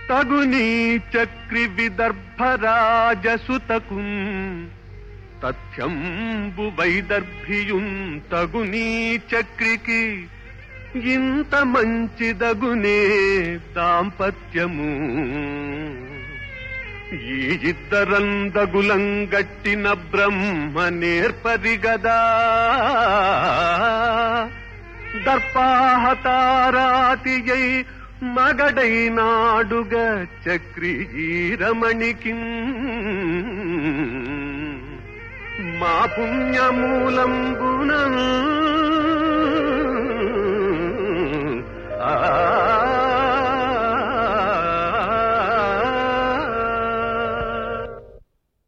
తగునీ చక్రి విదర్భరాజసుతకు తథ్యంబు వైదర్భియున్ తగునీ చక్రికి ఇంత మంచిదగునే దాంపత్యము ఈ ఇద్దరందగులంగట్టిన బ్రహ్మ నేర్పరిగదా దర్పాహతారాతియై మగడైనాడుగ చక్రీరమణికి మా పుణ్యమూలంబున